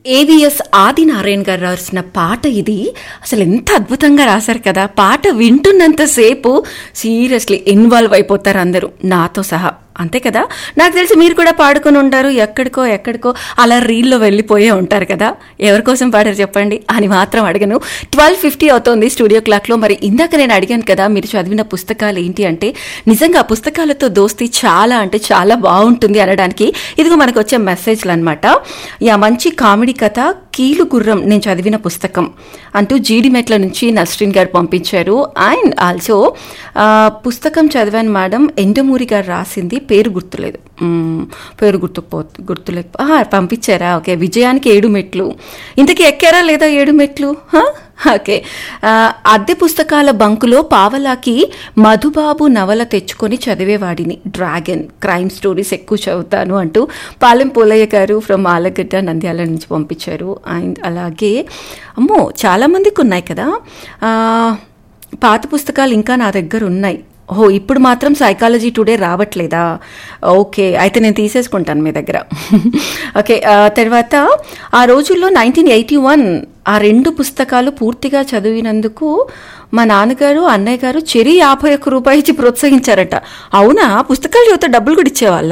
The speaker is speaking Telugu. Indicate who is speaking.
Speaker 1: ఏవిఎస్ ఆదినారాయణ గారు రాసిన పాట ఇది అసలు ఎంత అద్భుతంగా రాశారు కదా పాట వింటున్నంతసేపు సీరియస్లీ ఇన్వాల్వ్ అయిపోతారు అందరూ నాతో సహా అంతే కదా నాకు తెలిసి మీరు కూడా పాడుకొని ఉంటారు ఎక్కడికో ఎక్కడికో అలా రీల్లో వెళ్ళిపోయే ఉంటారు కదా ఎవరి కోసం పాడారు చెప్పండి అని మాత్రం అడగను ట్వెల్వ్ ఫిఫ్టీ అవుతోంది స్టూడియో క్లాక్లో మరి ఇందాక నేను అడిగాను కదా మీరు చదివిన పుస్తకాలు ఏంటి అంటే నిజంగా ఆ పుస్తకాలతో దోస్తి చాలా అంటే చాలా బాగుంటుంది అనడానికి ఇదిగో మనకు వచ్చే మెసేజ్లు అనమాట యా మంచి కామెడీ కథ కీలు గుర్రం నేను చదివిన పుస్తకం అంటూ జీడిమెట్ల నుంచి నస్రిన్ గారు పంపించారు అండ్ ఆల్సో పుస్తకం చదివాను మేడం ఎండమూరి గారు రాసింది పేరు గుర్తులేదు మ్మ్, పేరు గుర్తుపో గుర్తులేదు ఆ, పంపించారా ఓకే విజయానికి ఏడు మెట్లు ఇంతకీ ఎక్కారా లేదా ఏడు మెట్లు హా? ఓకే ఆ, అద్దె పుస్తకాల బంకులో పావలాకి మధుబాబు నవల తెచ్చుకొని చదివేవాడిని డ్రాగన్ క్రైమ్ స్టోరీస్ ఎక్కువ చదువుతాను అంటూ పాలెం పోలయ్య గారు ఫ్రమ్ ఆలగడ్డ నంద్యాల నుంచి పంపించారు అండ్ అలాగే అమ్మో చాలామందికి ఉన్నాయి కదా ఆ, పాత పుస్తకాలు ఇంకా నా దగ్గర ఉన్నాయి ఓహో ఇప్పుడు మాత్రం సైకాలజీ టుడే రావట్లేదా ఓకే అయితే నేను తీసేసుకుంటాను మీ దగ్గర ఓకే ఆ, తర్వాత ఆ రోజుల్లో నైన్టీన్ ఎయిటీ వన్ ఆ రెండు పుస్తకాలు పూర్తిగా చదివినందుకు మా నాన్నగారు అన్నయ్య గారు చెరి యాభై ఒక్క రూపాయి ఇచ్చి ప్రోత్సహించారట అవునా పుస్తకాలు చదివితే డబ్బులు కూడా ఇచ్చేవాళ్ళ